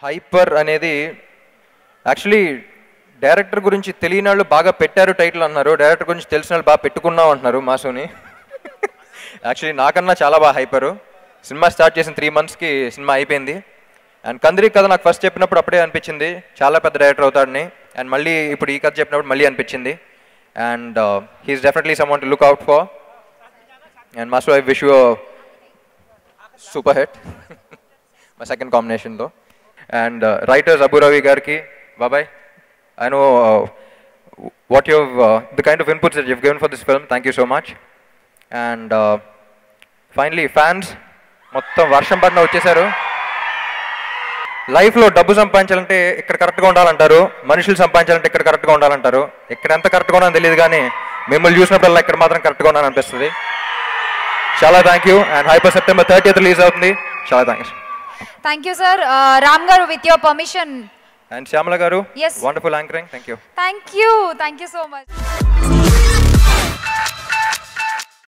Hyper అనేది actually director గురించి తెలియని వాళ్ళు బాగా పెట్టారు టైటిల్ అన్నారు డైరెక్టర్ గురించి తెలిసిన వాళ్ళు బాగా పెట్టుకున్నాం అంటున్నారు మాసుని యాక్చువల్లీ నాకన్నా చాలా బాగా హైపరు సినిమా స్టార్ట్ చేసిన త్రీ మంత్స్కి సినిమా అయిపోయింది అండ్ కందిరి కథ నాకు ఫస్ట్ చెప్పినప్పుడు అప్పుడే అనిపించింది చాలా పెద్ద డైరెక్టర్ అవుతాడని అండ్ మళ్ళీ ఇప్పుడు ఈ కథ చెప్పినప్పుడు మళ్ళీ అనిపించింది and he's definitely some to look out for and master I wish you super hit మా సెకండ్ కాంబినేషన్లో అండ్ రైటర్స్ అబు రవి గారికి బాబాయ్ I know what you the kind of inputs you given for this film thank you so much and finally fans మొత్తం వర్షం పడిన వచ్చేసారు లైఫ్లో డబ్బు సంపాదించాలంటే ఇక్కడ కరెక్ట్గా ఉండాలంటారు మనుషులు సంపాదించాలంటే ఇక్కడ కరెక్ట్గా ఉండాలంటారు ఇక్కడ ఎంత కరెక్ట్గా ఉన్నానో తెలియదు కానీ మిమ్మల్ని చూసినప్పుడల్లా ఇక్కడ మాత్రం కరెక్ట్గా ఉన్నాను అనిపిస్తుంది చాలా thank you and hyper September thirty release అవుతుంది చాలా thanks thank you sir Ram garu with your permission and Shyamala garu Yes. Wonderful anchoring thank you thank you thank you so much